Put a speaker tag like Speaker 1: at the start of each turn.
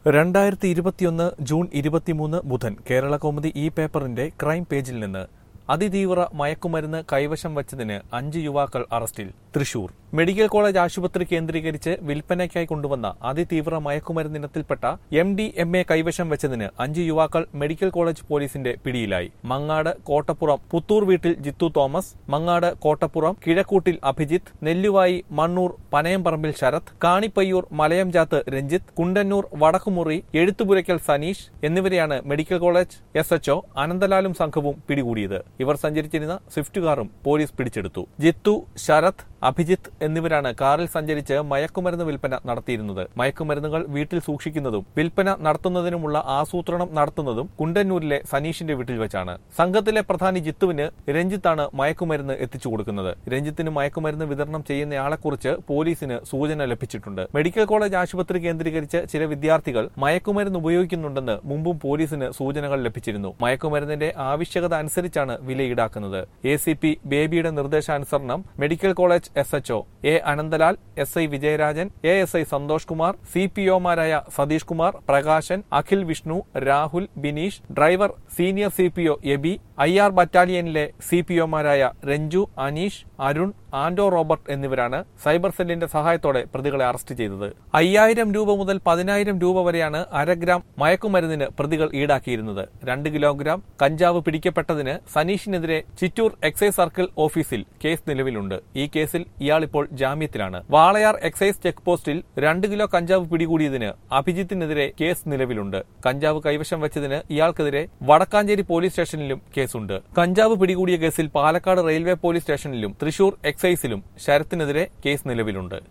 Speaker 1: രണ്ടായിരത്തി ഇരുപത്തിയൊന്ന് ജൂൺ ഇരുപത്തിമൂന്ന് ബുധൻ കേരള കൗമുദി ഈ പേപ്പറിന്റെ ക്രൈം പേജിൽ നിന്ന് അതിതീവ്ര മയക്കുമരുന്ന് കൈവശം വച്ചതിന് അഞ്ച് യുവാക്കൾ അറസ്റ്റിൽ തൃശൂർ മെഡിക്കൽ കോളേജ് ആശുപത്രി കേന്ദ്രീകരിച്ച് വിൽപ്പനയ്ക്കായി കൊണ്ടുവന്ന അതിതീവ്ര മയക്കുമരുന്ന് ഇനത്തിൽപ്പെട്ട എം ഡി എം എ കൈവശം വെച്ചതിന് അഞ്ച് യുവാക്കൾ മെഡിക്കൽ കോളേജ് പോലീസിന്റെ പിടിയിലായി മങ്ങാട് കോട്ടപ്പുറം പുത്തൂർ വീട്ടിൽ ജിത്തു തോമസ് മങ്ങാട് കോട്ടപ്പുറം കിഴക്കൂട്ടിൽ അഭിജിത്ത് നെല്ലുവായി മണ്ണൂർ പനയംപറമ്പിൽ ശരത് കാണിപ്പയ്യൂർ മലയംചാത്ത് രഞ്ജിത്ത് കുണ്ടന്നൂർ വടക്കുമുറി എഴുത്തുപുരയ്ക്കൽ സനീഷ് എന്നിവരെയാണ് മെഡിക്കൽ കോളേജ് എസ് എച്ച്ഒ അനന്തലാലും സംഘവും പിടികൂടിയത് ഇവർ സഞ്ചരിച്ചിരുന്ന സ്വിഫ്റ്റ് കാറും പോലീസ് പിടിച്ചെടുത്തു ജിത്തു ശരത് അഭിജിത്ത് എന്നിവരാണ് കാറിൽ സഞ്ചരിച്ച് മയക്കുമരുന്ന് വിൽപ്പന നടത്തിയിരുന്നത് മയക്കുമരുന്നുകൾ വീട്ടിൽ സൂക്ഷിക്കുന്നതും വിൽപ്പന നടത്തുന്നതിനുമുള്ള ആസൂത്രണം നടത്തുന്നതും കുണ്ടന്നൂരിലെ സനീഷിന്റെ വീട്ടിൽ വെച്ചാണ് സംഘത്തിലെ പ്രധാനി ജിത്തുവിന് രഞ്ജിത്താണ് മയക്കുമരുന്ന് എത്തിച്ചു കൊടുക്കുന്നത് രഞ്ജിത്തിന് മയക്കുമരുന്ന് വിതരണം ചെയ്യുന്നയാളെക്കുറിച്ച് പോലീസിന് സൂചന ലഭിച്ചിട്ടുണ്ട് മെഡിക്കൽ കോളേജ് ആശുപത്രി കേന്ദ്രീകരിച്ച് ചില വിദ്യാർത്ഥികൾ മയക്കുമരുന്ന് ഉപയോഗിക്കുന്നുണ്ടെന്ന് മുമ്പും പോലീസിന് സൂചനകൾ ലഭിച്ചിരുന്നു മയക്കുമരുന്നിന്റെ ആവശ്യകത അനുസരിച്ചാണ് വില ഈടാക്കുന്നത് എ സി പി ബേബിയുടെ നിർദ്ദേശാനുസരണം medical college S H O A Ananthalal S I Vijayarajan A S I Santhosh Kumar C P ഒമാരായ Satheesh Kumar Prakashan Akhil Vishnu Rahul Bineesh driver senior C P O Eby I R ബറ്റാലിയനിലെ സി പി ഒമാരായ രഞ്ജു അനീഷ് അരുൺ ആൻഡോ റോബർട്ട് എന്നിവരാണ് സൈബർ സെല്ലിന്റെ സഹായത്തോടെ പ്രതികളെ അറസ്റ്റ് ചെയ്തത് അയ്യായിരം രൂപ മുതൽ പതിനായിരം രൂപ വരെയാണ് അര ഗ്രാം മയക്കുമരുന്നിന് പ്രതികൾ ഈടാക്കിയിരുന്നത് രണ്ട് കിലോഗ്രാം കഞ്ചാവ് പിടിക്കപ്പെട്ടതിന് സനീഷിനെതിരെ ചിറ്റൂർ എക്സൈസ് സർക്കിൾ ഓഫീസിൽ കേസ് നിലവിലുണ്ട് ഈ കേസിൽ ഇയാൾ ഇപ്പോൾ ജാമ്യത്തിലാണ് വാളയാർ എക്സൈസ് ചെക്ക് പോസ്റ്റിൽ രണ്ട് കിലോ കഞ്ചാവ് പിടികൂടിയതിന് അഭിജിത്തിനെതിരെ കേസ് നിലവിലുണ്ട് കഞ്ചാവ് കൈവശം വെച്ചതിന് ഇയാൾക്കെതിരെ വടക്കാഞ്ചേരി പോലീസ് സ്റ്റേഷനിലും കേസുണ്ട് കഞ്ചാവ് പിടികൂടിയ കേസിൽ പാലക്കാട് റെയിൽവേ പോലീസ് സ്റ്റേഷനിലും തൃശൂർ എക്സൈസിലും ശരത്തിനെതിരെ കേസ് നിലവിലുണ്ട്